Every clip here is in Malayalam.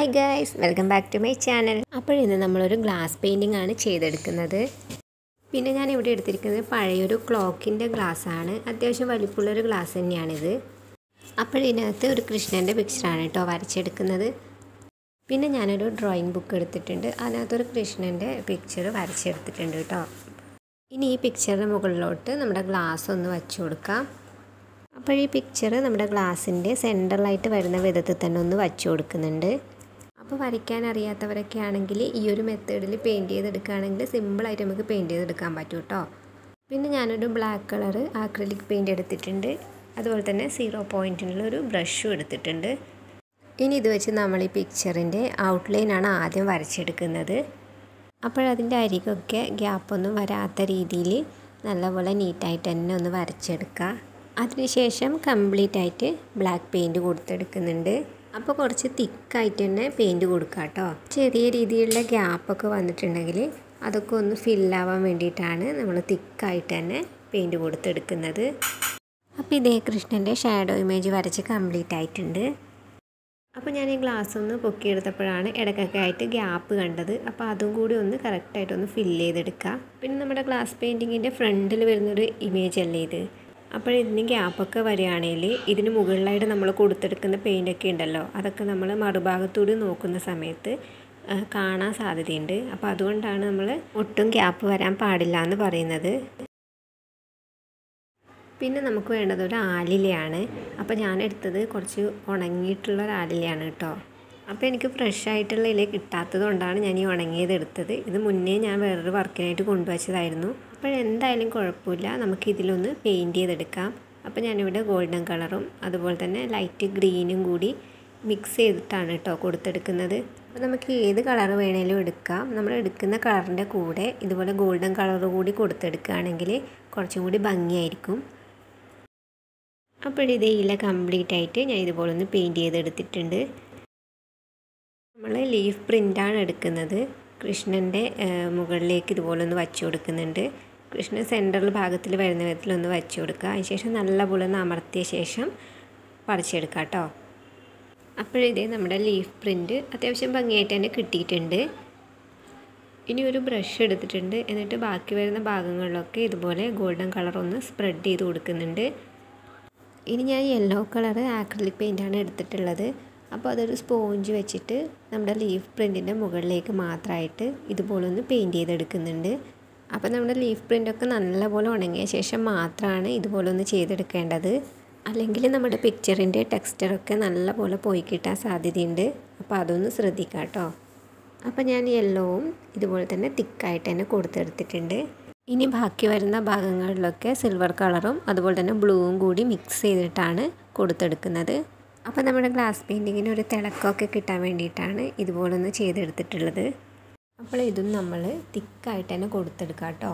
hi guys welcome back to my channel അപ്പോൾ ഇന്ന് നമ്മളൊരു ഗ്ലാസ് പെയിൻറ്റിംഗ് ആണ് ചെയ്തെടുക്കുന്നത് പിന്നെ ഞാൻ ഇവിടെ എടുത്തിരിക്കുന്നത് പഴയൊരു ക്ലോക്കിൻ്റെ ഗ്ലാസ് ആണ് അത്യാവശ്യം വലിപ്പമുള്ളൊരു ഗ്ലാസ് തന്നെയാണിത് അപ്പോൾ ഇതിനകത്ത് ഒരു കൃഷ്ണൻ്റെ പിക്ചറാണ് കേട്ടോ വരച്ചെടുക്കുന്നത് പിന്നെ ഞാനൊരു ഡ്രോയിങ് ബുക്ക് എടുത്തിട്ടുണ്ട് അതിനകത്തൊരു കൃഷ്ണൻ്റെ പിക്ചർ വരച്ചെടുത്തിട്ടുണ്ട് കേട്ടോ ഇനി ഈ പിക്ചറിന് മുകളിലോട്ട് നമ്മുടെ ഗ്ലാസ് ഒന്ന് വച്ചു കൊടുക്കാം അപ്പോൾ ഈ പിക്ചർ നമ്മുടെ ഗ്ലാസിൻ്റെ സെൻറ്ററിലായിട്ട് വരുന്ന വിധത്തിൽ തന്നെ ഒന്ന് വച്ചു കൊടുക്കുന്നുണ്ട് അപ്പോൾ വരയ്ക്കാൻ അറിയാത്തവരൊക്കെ ആണെങ്കിൽ ഈ ഒരു മെത്തേഡിൽ പെയിൻറ്റ് ചെയ്തെടുക്കുകയാണെങ്കിൽ സിമ്പിളായിട്ട് നമുക്ക് പെയിൻറ്റ് ചെയ്തെടുക്കാൻ പറ്റും കേട്ടോ പിന്നെ ഞാനൊരു ബ്ലാക്ക് കളർ ആക്രിലിക് പെയിൻറ്റ് എടുത്തിട്ടുണ്ട് അതുപോലെ തന്നെ സീറോ പോയിൻറ്റിനുള്ള ഒരു ബ്രഷും എടുത്തിട്ടുണ്ട് ഇനി ഇത് വെച്ച് നമ്മൾ ഈ പിക്ചറിൻ്റെ ഔട്ട്ലൈനാണ് ആദ്യം വരച്ചെടുക്കുന്നത് അപ്പോഴതിൻ്റെ അരികൊക്കെ ഗ്യാപ്പൊന്നും വരാത്ത രീതിയിൽ നല്ലപോലെ നീറ്റായിട്ട് തന്നെ ഒന്ന് വരച്ചെടുക്കുക അതിനുശേഷം കംപ്ലീറ്റ് ആയിട്ട് ബ്ലാക്ക് പെയിൻറ്റ് കൊടുത്തെടുക്കുന്നുണ്ട് അപ്പോൾ കുറച്ച് തിക്കായിട്ട് തന്നെ പെയിൻറ്റ് കൊടുക്കുക കേട്ടോ ചെറിയ രീതിയിലുള്ള ഗ്യാപ്പൊക്കെ വന്നിട്ടുണ്ടെങ്കിൽ അതൊക്കെ ഒന്ന് ഫില്ലാവാൻ വേണ്ടിയിട്ടാണ് നമ്മൾ തിക്കായിട്ട് തന്നെ പെയിൻറ്റ് കൊടുത്തെടുക്കുന്നത് അപ്പോൾ ഇതേ കൃഷ്ണൻ്റെ ഷാഡോ ഇമേജ് വരച്ച് കംപ്ലീറ്റ് ആയിട്ടുണ്ട് അപ്പോൾ ഞാൻ ഈ ഗ്ലാസ് ഒന്ന് പൊക്കിയെടുത്തപ്പോഴാണ് ഇടയ്ക്കൊക്കെ ആയിട്ട് ഗ്യാപ്പ് കണ്ടത് അപ്പോൾ അതും കൂടി ഒന്ന് കറക്റ്റായിട്ട് ഒന്ന് ഫില്ല് ചെയ്തെടുക്കുക പിന്നെ നമ്മുടെ ഗ്ലാസ് പെയിൻറ്റിങ്ങിൻ്റെ ഫ്രണ്ടിൽ വരുന്നൊരു ഇമേജ് അല്ലേ ഇത് അപ്പോൾ ഇതിന് ഗ്യാപ്പൊക്കെ വരികയാണെങ്കിൽ ഇതിന് മുകളിലായിട്ട് നമ്മൾ കൊടുത്തെടുക്കുന്ന പെയിൻ്റൊക്കെ ഉണ്ടല്ലോ അതൊക്കെ നമ്മൾ മറുഭാഗത്തൂടി നോക്കുന്ന സമയത്ത് കാണാൻ സാധ്യതയുണ്ട് അപ്പോൾ അതുകൊണ്ടാണ് നമ്മൾ ഒട്ടും ഗ്യാപ്പ് വരാൻ പാടില്ല എന്ന് പറയുന്നത് പിന്നെ നമുക്ക് വേണ്ടത് ഒരു ആലിലയാണ് അപ്പോൾ ഞാൻ എടുത്തത് കുറച്ച് ഉണങ്ങിയിട്ടുള്ള ഒരു ആലിലയാണ് കേട്ടോ അപ്പോൾ എനിക്ക് ഫ്രഷ് ആയിട്ടുള്ള ഇല കിട്ടാത്തത് കൊണ്ടാണ് ഞാൻ ഈ ഉണങ്ങിയത് എടുത്തത് ഇത് മുന്നേ ഞാൻ വേറൊരു വർക്കിനായിട്ട് കൊണ്ടുവച്ചതായിരുന്നു അപ്പോൾ എന്തായാലും കുഴപ്പമില്ല നമുക്ക് ഇതിലൊന്ന് പെയിൻറ്റ് ചെയ്തെടുക്കാം അപ്പോൾ ഞാനിവിടെ ഗോൾഡൻ കളറും അതുപോലെ തന്നെ ലൈറ്റ് ഗ്രീനും കൂടി മിക്സ് ചെയ്തിട്ടാണ് കേട്ടോ കൊടുത്തെടുക്കുന്നത് അപ്പോൾ നമുക്ക് ഏത് കളർ വേണേലും എടുക്കാം നമ്മൾ എടുക്കുന്ന കളറിൻ്റെ കൂടെ ഇതുപോലെ ഗോൾഡൻ കളർ കൂടി കൊടുത്തെടുക്കുകയാണെങ്കിൽ കുറച്ചും കൂടി ഭംഗിയായിരിക്കും അപ്പോൾ ഇതേ ഇല കംപ്ലീറ്റ് ആയിട്ട് ഞാൻ ഇതുപോലെ ഒന്ന് പെയിൻറ്റ് ചെയ്തെടുത്തിട്ടുണ്ട് നമ്മൾ ലീഫ് പ്രിൻ്റാണ് എടുക്കുന്നത് കൃഷ്ണൻ്റെ മുകളിലേക്ക് ഇതുപോലെ ഒന്ന് വച്ചു കൊടുക്കുന്നുണ്ട് കൃഷ്ണൻ സെൻട്രൽ ഭാഗത്തിൽ വരുന്ന വിധത്തിലൊന്ന് വച്ചു കൊടുക്കുക അതിനുശേഷം നല്ലപോലെ ഒന്ന് അമർത്തിയ ശേഷം പറിച്ചെടുക്കുക കേട്ടോ അപ്പോഴിതേ നമ്മുടെ ലീഫ് പ്രിൻ്റ് അത്യാവശ്യം ഭംഗിയായിട്ട് തന്നെ കിട്ടിയിട്ടുണ്ട് ഇനി ഒരു ബ്രഷ് എടുത്തിട്ടുണ്ട് എന്നിട്ട് ബാക്കി വരുന്ന ഭാഗങ്ങളിലൊക്കെ ഇതുപോലെ ഗോൾഡൻ കളർ ഒന്ന് സ്പ്രെഡ് ചെയ്ത് കൊടുക്കുന്നുണ്ട് ഇനി ഞാൻ യെല്ലോ കളർ ആക്രിലിക് പെയിൻ്റാണ് എടുത്തിട്ടുള്ളത് അപ്പോൾ അതൊരു സ്പോഞ്ച് വെച്ചിട്ട് നമ്മുടെ ലീഫ് പ്രിൻറ്റിൻ്റെ മുകളിലേക്ക് മാത്രമായിട്ട് ഇതുപോലെ ഒന്ന് പെയിൻറ്റ് ചെയ്തെടുക്കുന്നുണ്ട് അപ്പോൾ നമ്മുടെ ലീഫ് പ്രിൻ്റൊക്കെ നല്ലപോലെ ഉണങ്ങിയ ശേഷം മാത്രമാണ് ഇതുപോലെ ഒന്ന് ചെയ്തെടുക്കേണ്ടത് അല്ലെങ്കിൽ നമ്മുടെ പിക്ചറിൻ്റെ ടെക്സ്ചറൊക്കെ നല്ലപോലെ പോയി കിട്ടാൻ സാധ്യതയുണ്ട് അപ്പോൾ അതൊന്ന് ശ്രദ്ധിക്കാം കേട്ടോ അപ്പോൾ ഞാൻ യെല്ലോവും ഇതുപോലെ തന്നെ തിക്കായിട്ട് തന്നെ കൊടുത്തെടുത്തിട്ടുണ്ട് ഇനി ബാക്കി വരുന്ന ഭാഗങ്ങളിലൊക്കെ സിൽവർ കളറും അതുപോലെ തന്നെ ബ്ലൂവും കൂടി മിക്സ് ചെയ്തിട്ടാണ് കൊടുത്തെടുക്കുന്നത് അപ്പോൾ നമ്മുടെ ഗ്ലാസ് പെയിൻറ്റിങ്ങിന് ഒരു തിളക്കമൊക്കെ കിട്ടാൻ വേണ്ടിയിട്ടാണ് ഇതുപോലൊന്ന് ചെയ്തെടുത്തിട്ടുള്ളത് അപ്പോൾ ഇതും നമ്മൾ തിക്കായിട്ട് തന്നെ കൊടുത്തെടുക്കാം കേട്ടോ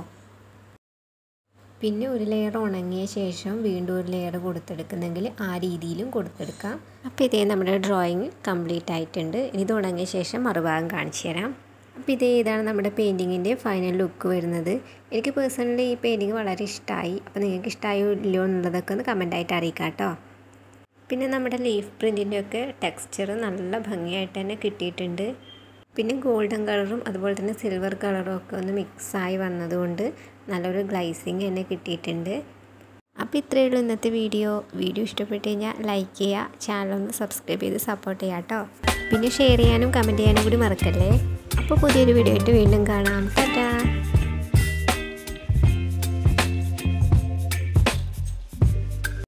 പിന്നെ ഒരു ലെയർ ഉണങ്ങിയ ശേഷം വീണ്ടും ഒരു ലെയർ കൊടുത്തെടുക്കുന്നെങ്കിൽ ആ രീതിയിലും കൊടുത്തെടുക്കാം അപ്പോൾ ഇതേ നമ്മുടെ ഡ്രോയിങ് കംപ്ലീറ്റ് ആയിട്ടുണ്ട് ഇത് ഉണങ്ങിയ ശേഷം മറുഭാഗം കാണിച്ചു തരാം അപ്പോൾ ഇതേ ഇതാണ് നമ്മുടെ പെയിൻറ്റിങ്ങിൻ്റെ ഫൈനൽ ലുക്ക് വരുന്നത് എനിക്ക് പേഴ്സണലി ഈ പെയിൻറ്റിങ് വളരെ ഇഷ്ടമായി അപ്പോൾ നിങ്ങൾക്ക് ഇഷ്ടമായോ ഇല്ലയോ എന്നുള്ളതൊക്കെ ഒന്ന് കമൻറ്റായിട്ട് അറിയിക്കാം കേട്ടോ പിന്നെ നമ്മുടെ ലീഫ് പ്രിൻറ്റിൻ്റെ ഒക്കെ ടെക്സ്ചർ നല്ല ഭംഗിയായിട്ട് തന്നെ കിട്ടിയിട്ടുണ്ട് പിന്നെ ഗോൾഡൻ കളറും അതുപോലെ തന്നെ സിൽവർ കളറും ഒക്കെ ഒന്ന് മിക്സായി വന്നതുകൊണ്ട് നല്ലൊരു ഗ്ലൈസിങ് തന്നെ കിട്ടിയിട്ടുണ്ട് അപ്പോൾ ഇത്രയേ ഉള്ളൂ ഇന്നത്തെ വീഡിയോ വീഡിയോ ഇഷ്ടപ്പെട്ട് കഴിഞ്ഞാൽ ലൈക്ക് ചെയ്യുക ചാനൽ ഒന്ന് സബ്സ്ക്രൈബ് ചെയ്ത് സപ്പോർട്ട് ചെയ്യാം കേട്ടോ പിന്നെ ഷെയർ ചെയ്യാനും കമൻറ്റ് ചെയ്യാനും കൂടി മറക്കല്ലേ അപ്പോൾ പുതിയൊരു വീഡിയോ ആയിട്ട് വീണ്ടും കാണാം ടാറ്റാ